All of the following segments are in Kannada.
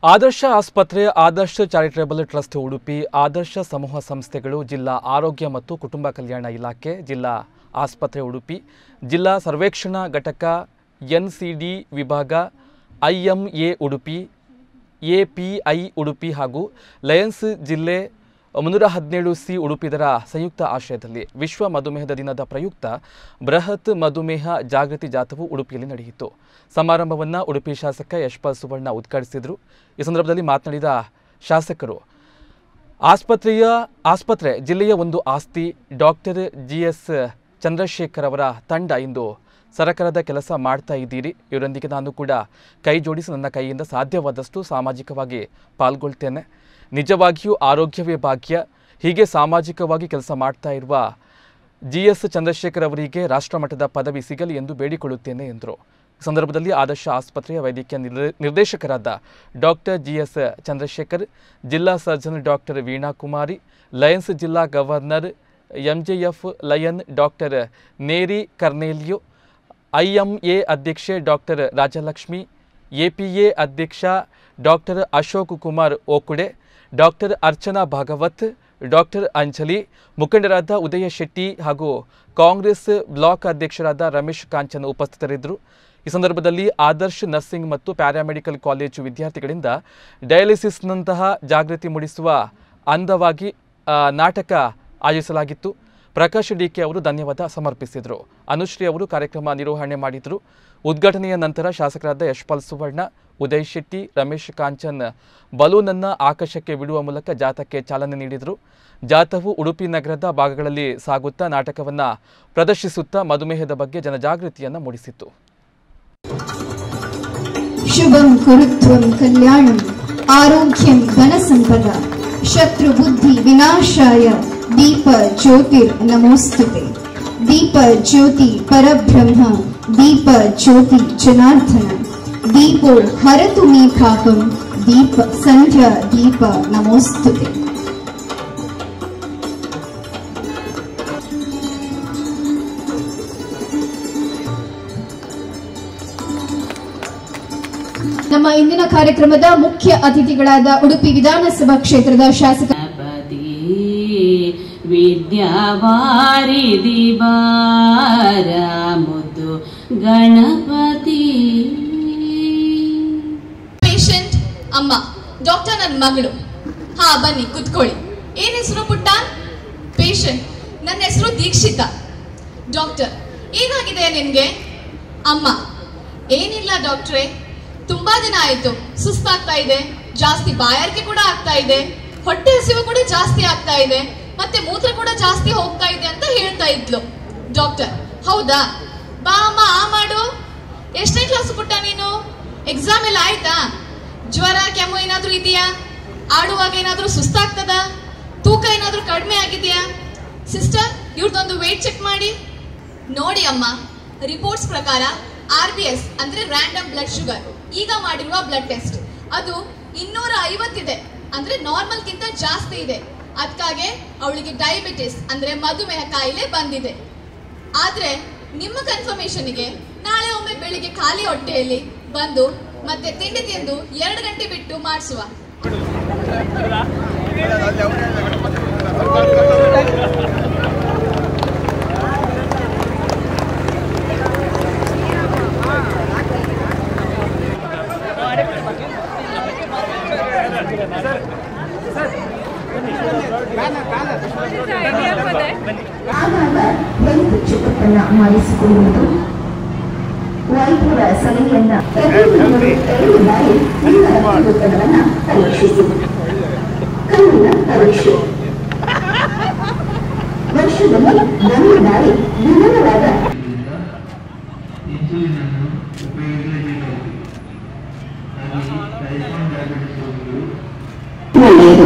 ಆದರ್ಶ ಆಸ್ಪತ್ರೆ ಆದರ್ಶ ಚಾರಿಟೇಬಲ್ ಟ್ರಸ್ಟ್ ಉಡುಪಿ ಆದರ್ಶ ಸಮೂಹ ಸಂಸ್ಥೆಗಳು ಜಿಲ್ಲಾ ಆರೋಗ್ಯ ಮತ್ತು ಕುಟುಂಬ ಕಲ್ಯಾಣ ಇಲಾಖೆ ಜಿಲ್ಲಾ ಆಸ್ಪತ್ರೆ ಉಡುಪಿ ಜಿಲ್ಲಾ ಸರ್ವೇಕ್ಷಣಾ ಘಟಕ ಎನ್ ಸಿ ಡಿ ವಿಭಾಗ I M A Udupi A P I Udupi ಹಾಗೂ ಲಯನ್ಸ್ ಜಿಲ್ಲೆ ಮುನ್ನೂರ ಹದಿನೇಳು ಸಿ ಉಡುಪಿ ಇದರ ಸಂಯುಕ್ತ ಆಶ್ರಯದಲ್ಲಿ ವಿಶ್ವ ಮಧುಮೇಹದ ದಿನದ ಪ್ರಯುಕ್ತ ಬೃಹತ್ ಮಧುಮೇಹ ಜಾಗೃತಿ ಜಾಥವು ಉಡುಪಿಯಲ್ಲಿ ನಡೆಯಿತು ಸಮಾರಂಭವನ್ನು ಉಡುಪಿ ಶಾಸಕ ಯಶ್ಪಾಲ್ ಸುವರ್ಣ ಉದ್ಘಾಟಿಸಿದರು ಈ ಸಂದರ್ಭದಲ್ಲಿ ಮಾತನಾಡಿದ ಶಾಸಕರು ಆಸ್ಪತ್ರೆಯ ಆಸ್ಪತ್ರೆ ಜಿಲ್ಲೆಯ ಒಂದು ಆಸ್ತಿ ಡಾಕ್ಟರ್ ಜಿ ಎಸ್ ಚಂದ್ರಶೇಖರ್ ಅವರ ತಂಡ ಇಂದು ಸರಕಾರದ ಕೆಲಸ ಮಾಡ್ತಾ ಇದ್ದೀರಿ ಇವರೊಂದಿಗೆ ನಾನು ಕೂಡ ಕೈ ಜೋಡಿಸಿ ನನ್ನ ಕೈಯಿಂದ ಸಾಧ್ಯವಾದಷ್ಟು ಸಾಮಾಜಿಕವಾಗಿ ಪಾಲ್ಗೊಳ್ತೇನೆ ನಿಜವಾಗಿಯೂ ಆರೋಗ್ಯವೇ ಭಾಗ್ಯ ಹೀಗೆ ಸಾಮಾಜಿಕವಾಗಿ ಕೆಲಸ ಮಾಡ್ತಾ ಇರುವ ಜಿ ಎಸ್ ಚಂದ್ರಶೇಖರ್ ಅವರಿಗೆ ರಾಷ್ಟ್ರಮಟ್ಟದ ಪದವಿ ಸಿಗಲಿ ಎಂದು ಬೇಡಿಕೊಳ್ಳುತ್ತೇನೆ ಎಂದರು ಈ ಸಂದರ್ಭದಲ್ಲಿ ಆದರ್ಶ ಆಸ್ಪತ್ರೆಯ ವೈದ್ಯಕೀಯ ನಿರ್ದೇ- ನಿರ್ದೇಶಕರಾದ ಡಾಕ್ಟರ್ ಜಿ ಎಸ್ ಚಂದ್ರಶೇಖರ್ ಜಿಲ್ಲಾ surgeon doctor Veena Kumari Lions ಜಿಲ್ಲಾ governor MJF Lion doctor Neri Cornelio IMA ಅಧ್ಯಕ್ಷೆ ಡಾಕ್ಟರ್ ರಾಜಲಕ್ಷ್ಮಿ ಎಪಿಎ ಅಧ್ಯಕ್ಷ doctor Ashok Kumar Okude doctor Archana Bhagwat doctor Anjali ಮುಖಂಡರಾದ ಉದಯ ಶೆಟ್ಟಿ ಹಾಗೂ ಕಾಂಗ್ರೆಸ್ ಬ್ಲಾಕ್ ಅಧ್ಯಕ್ಷರಾದ ರಮೇಶ್ ಕಾಂಚನ್ ಉಪಸ್ಥಿತರಿದ್ದರು ಈ ಸಂದರ್ಭದಲ್ಲಿ ಆದರ್ಶ್ ನರ್ಸಿಂಗ್ ಮತ್ತು ಪ್ಯಾರಾಮೆಡಿಕಲ್ ಕಾಲೇಜು ವಿದ್ಯಾರ್ಥಿಗಳಿಂದ ಡಯಾಲಿಸಿಸ್ನಂತಹ ಜಾಗೃತಿ ಮೂಡಿಸುವ ಅಂದವಾಗಿ ಆ, ನಾಟಕ ಆಯೋಜಿಸಲಾಗಿತ್ತು ಪ್ರಕಾಶ್ ಡಿಕೆ ಅವರು ಧನ್ಯವಾದ ಸಮರ್ಪಿಸಿದರು ಅನುಶ್ರೀ ಅವರು ಕಾರ್ಯಕ್ರಮ ನಿರ್ವಹಣೆ ಮಾಡಿದರು ಉದ್ಘಾಟನೆಯ ನಂತರ ಶಾಸಕರಾದ ಯಶ್ಪಾಲ್ ಸುವರ್ಣ ಉದಯ್ ಶೆಟ್ಟಿ ರಮೇಶ್ ಕಾಂಚನ್ ಬಲೂನನ್ನು ಆಕಾಶಕ್ಕೆ ಬಿಡುವ ಮೂಲಕ ಜಾಥಾಕ್ಕೆ ಚಾಲನೆ ನೀಡಿದರು ಜಾಥಾವು ಉಡುಪಿ ನಗರದ ಭಾಗಗಳಲ್ಲಿ ಸಾಗುತ್ತಾ ನಾಟಕವನ್ನು ಪ್ರದರ್ಶಿಸುತ್ತಾ ಮಧುಮೇಹದ ಬಗ್ಗೆ ಜನಜಾಗೃತಿಯನ್ನು ಮೂಡಿಸಿತು शुभं कुरुत्वं कल्याणम् आरोग्यं धनसम्पदा शत्रुबुद्धि विनाशाय दीप ज्योतिर्नमोऽस्तुते दीप ज्योति परब्रह्म दीप ज्योति जनार्दन दीपो हरतु मे पापं दीप सन्ध्या दीप नमोऽस्तुते ನಮ್ಮ ಇಂದಿನ ಕಾರ್ಯಕ್ರಮದ ಮುಖ್ಯ ಅತಿಥಿಗಳಾದ ಉಡುಪಿ ವಿಧಾನಸಭಾ ಕ್ಷೇತ್ರದ ಶಾಸಕ ಗಣಪತಿ ವಿದ್ಯಾವಾರಿದಿ ಬಾರ ಮುದ್ದು ಗಣಪತಿ ಪೇಷಂಟ್ ಅಮ್ಮ ಡಾಕ್ಟರ್ ನನ್ನ ಮಗಳು ಹಾ ಬನ್ನಿ ಕುತ್ಕೊಳ್ಳಿ ಏನ್ ಹೆಸರು ಪುಟ್ಟ ಪೇಷಂಟ್ ನನ್ನ ಹೆಸರು ದೀಕ್ಷಿತಾ ಡಾಕ್ಟರ್ ಏನಾಗಿದೆ ನಿನ್ಗೆ ಅಮ್ಮ ಏನಿಲ್ಲ ಡಾಕ್ಟ್ರೇ ತುಂಬಾ ದಿನ ಆಯ್ತು ಸುಸ್ತಾಗ್ತಾ ಇದೆ ಜಾಸ್ತಿ ಬಾಯಾರಿಕೆ ಕೂಡ ಆಗ್ತಾ ಇದೆ ಹೊಟ್ಟೆ ಹಸಿವು ಕೂಡ ಜಾಸ್ತಿ ಆಗ್ತಾ ಇದೆ ಮತ್ತೆ ಮೂತ್ರ ಕೂಡ ಜಾಸ್ತಿ ಹೋಗ್ತಾ ಇದೆ ಅಂತ ಹೇಳ್ತಾ ಇದ್ಲು ಡಾಕ್ಟರ್ ಹೌದಾ ಬಾ ಅಮ್ಮ ಆ ಮಾಡು ಎಷ್ಟನೇ ಕ್ಲಾಸ್ ಪುಟ್ಟ ನೀನು ಎಕ್ಸಾಮ್ ಎಲ್ಲ ಆಯ್ತಾ ಜ್ವರ ಕೆಮ್ಮು ಏನಾದ್ರೂ ಇದೆಯಾ ಆಡುವಾಗ ಏನಾದ್ರೂ ಸುಸ್ತಾಗ್ತದ ತೂಕ ಏನಾದ್ರೂ ಕಡಿಮೆ ಆಗಿದೆಯಾ ಸಿಸ್ಟರ್ ಇವ್ರದೊಂದು ವೇಟ್ ಚೆಕ್ ಮಾಡಿ ನೋಡಿ ಅಮ್ಮ ರಿಪೋರ್ಟ್ಸ್ ಪ್ರಕಾರ ಆರ್ ಬಿ ಎಸ್ ಅಂದ್ರೆ ರ್ಯಾಂಡಮ್ ಬ್ಲಡ್ ಶುಗರ್ ಈಗ ಮಾಡಿರುವ ಬ್ಲಡ್ ಟೆಸ್ಟ್ ಅದು ಇನ್ನೂರ ಐವತ್ತಿದೆ ಅಂದ್ರೆ ನಾರ್ಮಲ್ ಗಿಂತ ಜಾಸ್ತಿ ಇದೆ ಅದಕ್ಕಾಗೆ ಅವಳಿಗೆ ಡಯಾಬಿಟಿಸ್ ಅಂದ್ರೆ ಮಧುಮೇಹ ಕಾಯಿಲೆ ಬಂದಿದೆ ಆದ್ರೆ ನಿಮ್ಮ ಕನ್ಫರ್ಮೇಶನ್ಗೆ ನಾಳೆ ಒಮ್ಮೆ ಬೆಳಿಗ್ಗೆ ಖಾಲಿ ಹೊಟ್ಟೆಯಲ್ಲಿ ಬಂದು ಮತ್ತೆ ತಿಂಡಿ ತಿಂದು ಎರಡು ಗಂಟೆ ಬಿಟ್ಟು ಮಾಡಿಸುವ ಆಗಾಗ ಹೆಲ್ತ್ ಚೆಕಪ್ ಅನ್ನ ಮಾಡಿಸಿಕೊಳ್ಳುವುದು ವೈದ್ಯರ ಸಲಹೆಯನ್ನ ಪ್ರತಿ ತಿಂಗಳು ಎರಡು ಬಾರಿ ನಿಮ್ಮ ರಕ್ತದೊತ್ತಡವನ್ನ ಪರೀಕ್ಷಿಸಿ ಕಣ್ಣಿನ ಪರೀಕ್ಷೆ ವರ್ಷದಲ್ಲಿ ಒಂದು ಬಾರಿ ವಿವರವಾದ ಇನ್ಸುಲಿನ್ ಅನ್ನು ಉಪಯೋಗಿಸಬೇಕು ಹಾಗೆ ಟೈಪ್ ಒನ್ ಡಯಾಬಿಟಿಸ್ ರೋಗಿಗಳು ಒಳ್ಳೆಯದು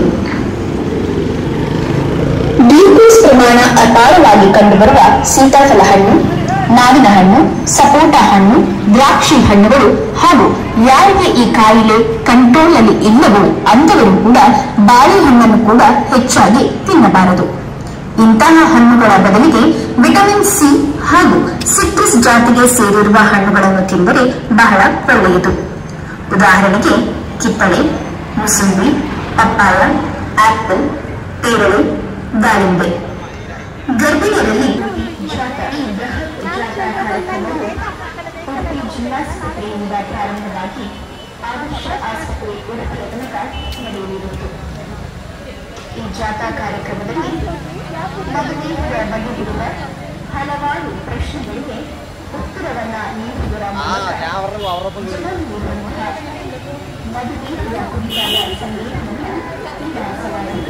ಗ್ಲೂಕೋಸ್ ಪ್ರಮಾಣ ಅಪಾರವಾಗಿ ಕಂಡುಬರುವ ಸೀತಾಫಲ ಹಣ್ಣು ಮಾವಿನ ಹಣ್ಣು ಸಪೋಟ ಹಣ್ಣು ದ್ರಾಕ್ಷಿ ಹಣ್ಣುಗಳು ಹಾಗೂ ಯಾರಿಗೆ ಈ ಕಾಯಿಲೆ ಕಂಟ್ರೋಲ್ನಲ್ಲಿ ಇಲ್ಲವೋ ಅಂತವರು ಕೂಡ ಬಾಳೆಹಣ್ಣನ್ನು ಕೂಡ ಹೆಚ್ಚಾಗಿ ತಿನ್ನಬಾರದು ಇಂತಹ ಹಣ್ಣುಗಳ ಬದಲಿಗೆ ವಿಟಮಿನ್ ಸಿ ಹಾಗೂ ಸಿಟ್ರಸ್ ಜಾತಿಗೆ ಸೇರಿರುವ ಹಣ್ಣುಗಳನ್ನು ತಿಂದರೆ ಬಹಳ ಒಳ್ಳೆಯದು ಉದಾಹರಣೆಗೆ ಕಿತ್ತಳೆ ಮುಸಂಬಿ ಪಪ್ಪಾಯ ಆಪಲ್ ಪೇರಳೆ ದಾಳಿಂಬೆ ಗರ್ಭಿಣಿಯರಲ್ಲಿ ಈ ಬೃಹತ್ ಜಾಥಾ ಕಾರ್ಯಕ್ರಮವು ಉಡುಪಿ ಜಿಲ್ಲಾಸ್ಪತ್ರೆಯಿಂದ ಪ್ರಾರಂಭವಾಗಿ ಆದರ್ಶ ಆಸ್ಪತ್ರೆ ಉಡುಪಿಯ ತನಕ ನಡೆಯಲಿರುವುದು ಈ ಜಾಥಾ ಕಾರ್ಯಕ್ರಮದಲ್ಲಿ ಮಧುಮೇಹದ ಬಗೆಗಿರುವ ಹಲವಾರು ಪ್ರಶ್ನೆಗಳಿಗೆ ಉತ್ತರವನ್ನ ನೀಡುವುದರ ಮೂಲಕ ಜನರಲ್ಲಿರುವಂತಹ ಮಧುಮೇಹದ ಕುರಿತಾದ ಸಂದೇಹವನ್ನು ವಿಲಾಸವಾಗಿದೆ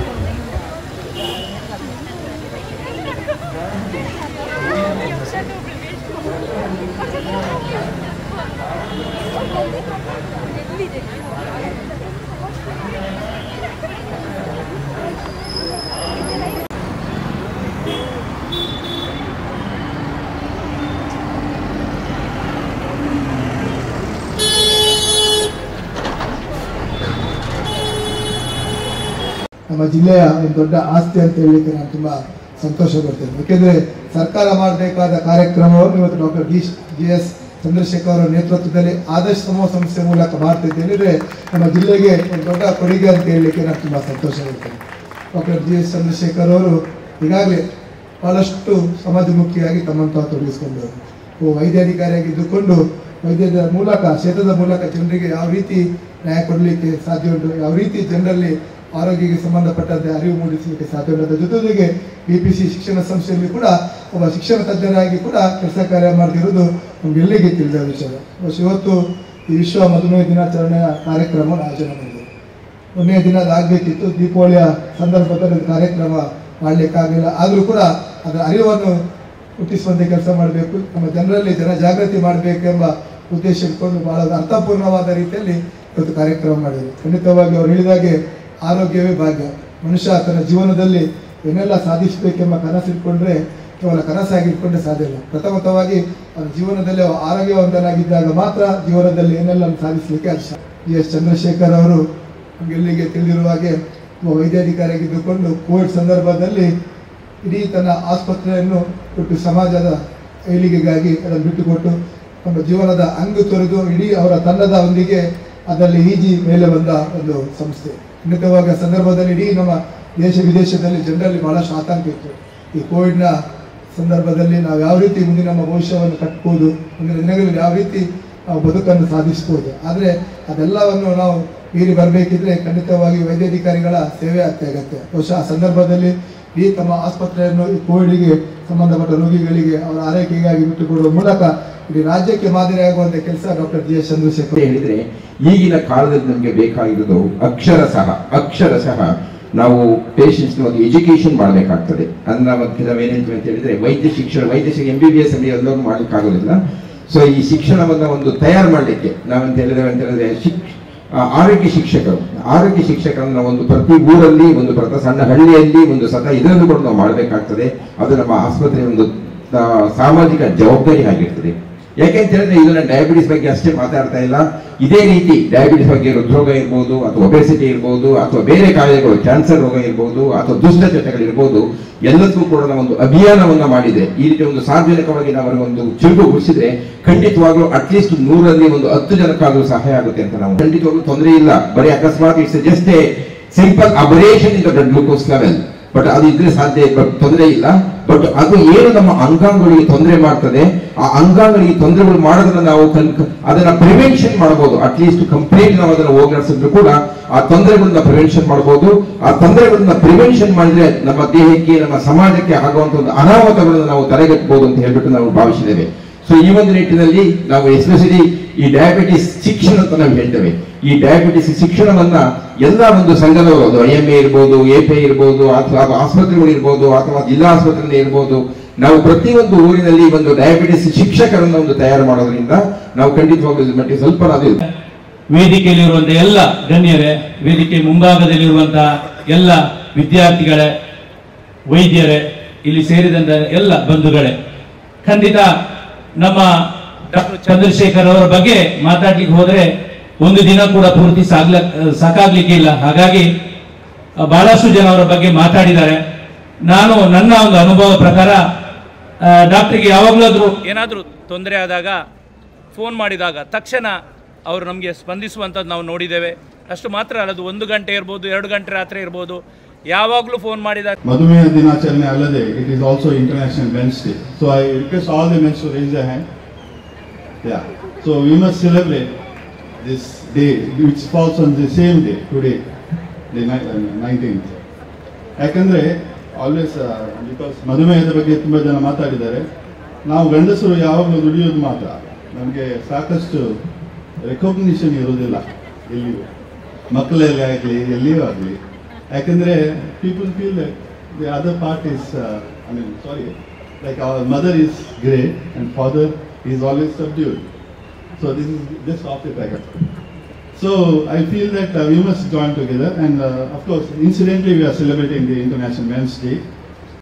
ನಮ್ಮ ಜಿಲ್ಲೆಯ ಒಂದು ದೊಡ್ಡ ಆಸ್ತಿ ಅಂತ ಹೇಳಲಿಕ್ಕೆ ನಾನು ತುಂಬ ಸಂತೋಷ ಪಡ್ತೇನೆ ಯಾಕೆಂದರೆ ಸರ್ಕಾರ ಮಾಡಬೇಕಾದ ಕಾರ್ಯಕ್ರಮವನ್ನು ಇವತ್ತು doctor D G S Chandrashekhar ಅವರ ನೇತೃತ್ವದಲ್ಲಿ ಆದರ್ಶ ಸಮೂಹ ಸಂಸ್ಥೆ ಮೂಲಕ ಮಾಡ್ತಿದ್ದೆ ಹೇಳಿದ್ರೆ ನಮ್ಮ ಜಿಲ್ಲೆಗೆ ಒಂದು ದೊಡ್ಡ ಕೊಡುಗೆ ಅಂತ ಹೇಳಲಿಕ್ಕೆ ನಾನು ತುಂಬ ಸಂತೋಷ ಪಡ್ತೇನೆ ಡಾಕ್ಟರ್ ಜಿ ಎಸ್ ಚಂದ್ರಶೇಖರ್ ಅವರು ಈಗಾಗಲೇ ಬಹಳಷ್ಟು ಸಮಾಜಮುಖಿಯಾಗಿ ತಮ್ಮನ್ನು ತಾವು ತೊಡಗಿಸಿಕೊಂಡವರು ಒಬ್ಬ ವೈದ್ಯಾಧಿಕಾರಿಯಾಗಿದ್ದುಕೊಂಡು ವೈದ್ಯದ ಮೂಲಕ ಕ್ಷೇತ್ರದ ಮೂಲಕ ಜನರಿಗೆ ಯಾವ ರೀತಿ ನ್ಯಾಯ ಕೊಡಲಿಕ್ಕೆ ಸಾಧ್ಯ ಉಂಟು ಯಾವ ರೀತಿ ಜನರಲ್ಲಿ ಆರೋಗ್ಯಕ್ಕೆ ಸಂಬಂಧಪಟ್ಟಂತೆ ಅರಿವು ಮೂಡಿಸಲಿಕ್ಕೆ ಸಾಧ್ಯ ಉಂಟು ಅದರ ಜೊತೆಗೆ ಬಿ ಪಿ ಸಿ ಶಿಕ್ಷಣ ಸಂಸ್ಥೆಯಲ್ಲಿ ಕೂಡ ಒಬ್ಬ ಶಿಕ್ಷಣ ತಜ್ಞರಾಗಿ ಕೂಡ ಕೆಲಸ ಕಾರ್ಯ ಮಾಡ್ತಿರೋದು ನಮಗೆಲ್ಲಿಗೆ ತಿಳಿದ ವಿಷಯ ಬಹುಶಃ ಇವತ್ತು ಈ ವಿಶ್ವ ಮಧುಮೇಹ ದಿನಾಚರಣೆಯ ಕಾರ್ಯಕ್ರಮವನ್ನು ಆಯೋಜನೆ ಮಾಡಿದೆ ಒಂದನೇ ದಿನ ಅದಾಗಬೇಕಿತ್ತು ದೀಪಾವಳಿಯ ಸಂದರ್ಭದಲ್ಲಿ ಅದು ಕಾರ್ಯಕ್ರಮ ಮಾಡಲಿಕ್ಕಾಗಲಿಲ್ಲ ಆದರೂ ಕೂಡ ಅದರ ಅರಿವನ್ನು ಹುಟ್ಟಿಸುವಂತೆ ಕೆಲಸ ಮಾಡಬೇಕು ನಮ್ಮ ಜನರಲ್ಲಿ ಜನ ಜಾಗೃತಿ ಮಾಡಬೇಕೆಂಬ ಉದ್ದೇಶ ಇಟ್ಕೊಂಡು ಬಹಳ ಅರ್ಥಪೂರ್ಣವಾದ ರೀತಿಯಲ್ಲಿ ಇವತ್ತು ಕಾರ್ಯಕ್ರಮ ಮಾಡಿದೆ ಖಂಡಿತವಾಗಿ ಅವರು ಹೇಳಿದಾಗೆ ಆರೋಗ್ಯವೇ ಭಾಗ್ಯ ಮನುಷ್ಯ ತನ್ನ ಜೀವನದಲ್ಲಿ ಏನೆಲ್ಲ ಸಾಧಿಸಬೇಕೆಂಬ ಕನಸಿಟ್ಕೊಂಡ್ರೆ ಕೇವಲ ಕನಸಾಗಿ ಇಟ್ಕೊಂಡ್ರೆ ಸಾಧ್ಯ ಇಲ್ಲ ಪ್ರಥಮತವಾಗಿ ಅವನ ಜೀವನದಲ್ಲಿ ಅವ ಆರೋಗ್ಯವಂತನಾಗಿದ್ದಾಗ ಮಾತ್ರ ಜೀವನದಲ್ಲಿ ಏನೆಲ್ಲ ಸಾಧಿಸಲಿಕ್ಕೆ ಅದು ಸಾಧ್ಯ. ಜಿ ಎಸ್ ಚಂದ್ರಶೇಖರ್ ಅವರು ನಮಗೆಲ್ಲಿಗೆ ತಿಳಿದಿರುವ ಹಾಗೆ ಒಬ್ಬ ವೈದ್ಯಾಧಿಕಾರಿಯಾಗಿದ್ದುಕೊಂಡು ಕೋವಿಡ್ ಸಂದರ್ಭದಲ್ಲಿ ಇಡೀ ತನ್ನ ಆಸ್ಪತ್ರೆಯನ್ನು ಕೊಟ್ಟು ಸಮಾಜದ ಏಳಿಗೆಗಾಗಿ ಅದನ್ನು ಬಿಟ್ಟುಕೊಟ್ಟು ನಮ್ಮ ಜೀವನದ ಅಂಗು ತೊರೆದು ಇಡೀ ಅವರ ತಂಡದ ಒಂದಿಗೆ ಅದರಲ್ಲಿ ಈಜಿ ಮೇಲೆ ಬಂದ ಒಂದು ಸಂಸ್ಥೆ ಖಂಡಿತವಾಗಿ ಆ ಸಂದರ್ಭದಲ್ಲಿ ಇಡೀ ನಮ್ಮ ದೇಶ ವಿದೇಶದಲ್ಲಿ ಜನರಲ್ಲಿ ಬಹಳಷ್ಟು ಆತಂಕ ಇತ್ತು ಈ ಕೋವಿಡ್ನ ಸಂದರ್ಭದಲ್ಲಿ ನಾವು ಯಾವ ರೀತಿ ಮುಂದಿನ ನಮ್ಮ ಭವಿಷ್ಯವನ್ನು ಕಟ್ಬೋದು ಮುಂದಿನ ದಿನಗಳಲ್ಲಿ ಯಾವ ರೀತಿ ನಾವು ಬದುಕನ್ನು ಸಾಧಿಸ್ಬೋದು ಆದರೆ ಅದೆಲ್ಲವನ್ನು ನಾವು ಮೀರಿ ಬರಬೇಕಿದ್ರೆ ಖಂಡಿತವಾಗಿ ವೈದ್ಯಾಧಿಕಾರಿಗಳ ಸೇವೆ ಅತ್ಯಗತ್ಯ ಬಹುಶಃ ಆ ಸಂದರ್ಭದಲ್ಲಿ ಈ ತಮ್ಮ ಆಸ್ಪತ್ರೆಯನ್ನು ಈ ಕೋವಿಡ್ಗೆ ಸಂಬಂಧಪಟ್ಟ ರೋಗಿಗಳಿಗೆ ಅವರ ಆರೈಕೆಗಾಗಿ ಬಿಟ್ಟುಕೊಡುವ ಮೂಲಕ ಇಡೀ ರಾಜ್ಯಕ್ಕೆ ಮಾದರಿಯಾಗುವಂಥ ಕೆಲಸ ಡಾಕ್ಟರ್ ಜಿ ಎಸ್ ಚಂದ್ರಶೇಖರ್ ಅಂತ ಹೇಳಿದ್ರೆ ಈಗಿನ ಕಾಲದಲ್ಲಿ ನಮಗೆ ಬೇಕಾಗಿರೋದು ಅಕ್ಷರ ಸಹ ಅಕ್ಷರ ಸಹ ನಾವು ಪೇಷಂಟ್ಸ್ನ ಒಂದು ಎಜುಕೇಶನ್ ಮಾಡಬೇಕಾಗ್ತದೆ ಅಂದ್ರೆ ಮತ್ತೆ ನಾವೇನೇಂತೀವಿ ಅಂತ ಹೇಳಿದ್ರೆ ವೈದ್ಯ ಶಿಕ್ಷಣ ವೈದ್ಯ ಶಿಕ್ಷಣ ಎಂ ಬಿ ಬಿ ಎಸ್ ಅಲ್ಲಿ ಎಲ್ಲರೂ ಮಾಡ್ಲಿಕ್ಕಾಗೋದಿಲ್ಲ ಸೊ ಈ ಶಿಕ್ಷಣವನ್ನ ಒಂದು ತಯಾರು ಮಾಡಲಿಕ್ಕೆ ನಾವಂತ ಹೇಳಿದ್ರೆ ಅಂತ ಹೇಳಿದ್ರೆ ಶಿಕ್ ಆ, ಆರೋಗ್ಯ ಶಿಕ್ಷಕರು ಆರೋಗ್ಯ ಶಿಕ್ಷಕರನ್ನ ಒಂದು ಪ್ರತಿ ಊರಲ್ಲಿ ಒಂದು ಪ್ರತಿ ಸಣ್ಣ ಹಳ್ಳಿಯಲ್ಲಿ ಒಂದು ಸದಾ ಇದನ್ನು ಕೂಡ ನಾವು ಮಾಡಬೇಕಾಗ್ತದೆ ಅದು ನಮ್ಮ ಆಸ್ಪತ್ರೆಯ ಒಂದು ಆ, ಸಾಮಾಜಿಕ ಜವಾಬ್ದಾರಿ ಆಗಿರ್ತದೆ ಯಾಕೆಂತ ಹೇಳಿದ್ರೆ ಇದನ್ನ ಡಯಾಬಿಟಿಸ್ ಬಗ್ಗೆ ಅಷ್ಟೇ ಮಾತಾಡ್ತಾ ಇಲ್ಲ ಇದೇ ರೀತಿ ಡಯಾಬಿಟಿಸ್ ಬಗ್ಗೆ ಹೃದ್ರೋಗ ಇರ್ಬೋದು ಅಥವಾ ಒಬೆಸಿಟಿ ಇರ್ಬೋದು ಅಥವಾ ಬೇರೆ ಕಾಯಿಲೆಗಳು ಕ್ಯಾನ್ಸರ್ ರೋಗ ಇರ್ಬೋದು ಅಥವಾ ದುಷ್ಟಚಟಗಳಿರ್ಬೋದು ಎಲ್ಲದಕ್ಕೂ ಕೂಡ ನಾವು ಒಂದು ಅಭಿಯಾನವನ್ನ ಮಾಡಿದ್ರೆ ಈ ರೀತಿ ಒಂದು ಸಾರ್ವಜನಿಕವಾಗಿ ನಾವು ಅವರಿಗೆ ಒಂದು ಚುರುಕುಗೊಳಿಸಿದ್ರೆ ಖಂಡಿತವಾಗ್ಲೂ ಅಟ್ಲೀಸ್ಟ್ ನೂರಲ್ಲಿ ಒಂದು ಹತ್ತು ಜನಕ್ಕಾದ್ರೂ ಸಹಾಯ ಆಗುತ್ತೆ ಅಂತ ನಾವು ಖಂಡಿತವಾಗ್ಲೂ ತೊಂದರೆ ಇಲ್ಲ ಬರೀ ಅಕಸ್ಮಾತ್ it's just a simple aberration in the blood glucose level but ಅದು ಇದ್ರೆ ಸಾಧ್ಯ ಬಟ್ ತೊಂದರೆ ಇಲ್ಲ ಬಟ್ ಅದು ಏನು ನಮ್ಮ ಅಂಗಾಂಗಗಳಿಗೆ ತೊಂದರೆ ಮಾಡ್ತದೆ ಆ ಅಂಗಾಂಗಗಳಿಗೆ ತೊಂದರೆಗಳು ಮಾಡೋದನ್ನ ನಾವು ಕನ್- ಅದನ್ನ ಪ್ರಿವೆನ್ಷನ್ ಮಾಡಬಹುದು ಅಟ್ಲೀಸ್ಟ್ ಕಂಪ್ಲೀಟ್ ನಾವು ಅದನ್ನ ಹೋಗ್ಲಾಡ್ಸಿದ್ರು ಕೂಡ ಆ ತೊಂದರೆಗಳನ್ನ ಪ್ರಿವೆನ್ಷನ್ ಮಾಡಬಹುದು ಆ ತೊಂದರೆಗಳನ್ನ ಪ್ರಿವೆನ್ಷನ್ ಮಾಡಿದ್ರೆ ನಮ್ಮ ದೇಹಕ್ಕೆ ನಮ್ಮ ಸಮಾಜಕ್ಕೆ ಆಗುವಂತ ಒಂದು ಅನಾಹುತಗಳನ್ನು ನಾವು ತಡೆಗಟ್ಟಬಹುದು ಅಂತ ಹೇಳ್ಬಿಟ್ಟು ನಾವು ಭಾವಿಸಿದ್ದೇವೆ ಸೊ ಈ ಒಂದು ನಿಟ್ಟಿನಲ್ಲಿ ನಾವು ಎಸ್ಪೆಷಲಿ ಈ ಡಯಾಬಿಟಿಸ್ ಶಿಕ್ಷಣ ಅಂತ ನಾವು ಹೇಳ್ತೇವೆ ಈ ಡಯಾಬಿಟಿಸ್ ಶಿಕ್ಷಣವನ್ನ ಎಲ್ಲ ಒಂದು ಸಂಘದವರು ಅದು ಐ ಎಂ ಎ ಇರ್ಬೋದು ಎ ಪಿ ಇರ್ಬೋದು ಅಥವಾ ಅದು ಆಸ್ಪತ್ರೆಗಳು ಇರ್ಬೋದು ಅಥವಾ ಜಿಲ್ಲಾ ಆಸ್ಪತ್ರೆ ಇರ್ಬೋದು ನಾವು ಪ್ರತಿಯೊಂದು ಊರಿನಲ್ಲಿ ಒಂದು ಡಯಾಬಿಟಿಸ್ ಶಿಕ್ಷಕರನ್ನ ಒಂದು ತಯಾರು ಮಾಡೋದ್ರಿಂದ ನಾವು ಖಂಡಿತವಾಗ್ಲೂ ಇದ್ರ ಮಟ್ಟಿಗೆ ಸ್ವಲ್ಪ ಅದು ವೇದಿಕೆಯಲ್ಲಿರುವಂತಹ ಎಲ್ಲ ಗಣ್ಯರೇ ವೇದಿಕೆ ಮುಂಭಾಗದಲ್ಲಿರುವಂತಹ ಎಲ್ಲ ವಿದ್ಯಾರ್ಥಿಗಳೇ ವೈದ್ಯರೇ ಇಲ್ಲಿ ಸೇರಿದಂತ ಎಲ್ಲ ಬಂಧುಗಳೇ ಖಂಡಿತ ನಮ್ಮ ಡಾಕ್ಟರ್ ಚಂದ್ರಶೇಖರ್ ಅವರ ಬಗ್ಗೆ ಮಾತಾಡ್ಲಿಕ್ಕೆ ಹೋದ್ರೆ ಒಂದು ದಿನ ಕೂಡ ಪೂರ್ತಿ ಸಾಗ್ಲ ಸಾಕಾಗ್ಲಿಕ್ಕೆ ಇಲ್ಲ ಹಾಗಾಗಿ ಆ, ಬಹಳಷ್ಟು ಜನ ಅವರ ಬಗ್ಗೆ ಮಾತಾಡಿದ್ದಾರೆ ನಾನು ನನ್ನ ಒಂದು ಅನುಭವ ಪ್ರಕಾರ ಆ, ಡಾಕ್ಟರ್ಗೆ ಯಾವಾಗಲಾದ್ರೂ ಏನಾದರೂ ತೊಂದರೆ ಆದಾಗ ಫೋನ್ ಮಾಡಿದಾಗ ತಕ್ಷಣ ಅವರು ನಮಗೆ ಸ್ಪಂದಿಸುವಂಥದ್ದು ನಾವು ನೋಡಿದ್ದೇವೆ ಅಷ್ಟು ಮಾತ್ರ ಅಲ್ಲ ಅದು ಒಂದು ಗಂಟೆ ಇರ್ಬೋದು ಎರಡು ಗಂಟೆ ರಾತ್ರಿ ಇರ್ಬೋದು ಯಾವಾಗಲೂ ಫೋನ್ ಮಾಡಿದ ಮಧುಮೇಹ ದಿನಾಚರಣೆ ಅಲ್ಲದೆ it is also international men's day so I request all the men's to raise the hand yeah so we must celebrate this day which falls on the same day today the nineteenth ಯಾಕಂದ್ರೆ ಆಲ್ವೇಸ್ ಬಿಕಾಸ್ ಮಧುಮೇಹದ ಬಗ್ಗೆ ತುಂಬ ಜನ ಮಾತಾಡಿದ್ದಾರೆ ನಾವು ಗಂಡಸರು ಯಾವಾಗಲೂ ದುಡಿಯೋದು ಮಾತ್ರ ನಮಗೆ ಸಾಕಷ್ಟು ರೆಕಗ್ನಿಷನ್ ಇರೋದಿಲ್ಲ ಎಲ್ಲಿಯೂ ಮಕ್ಕಳಲ್ಲಿ ಆಗಲಿ ಎಲ್ಲಿಯೂ ಆಗಲಿ ಯಾಕಂದ್ರೆ people feel the other part is I mean sorry like our mother is great and father is always subdued so this is just of the packet So I feel that uh, we must join together, and uh, of course, incidentally, we are celebrating the International Men's Day.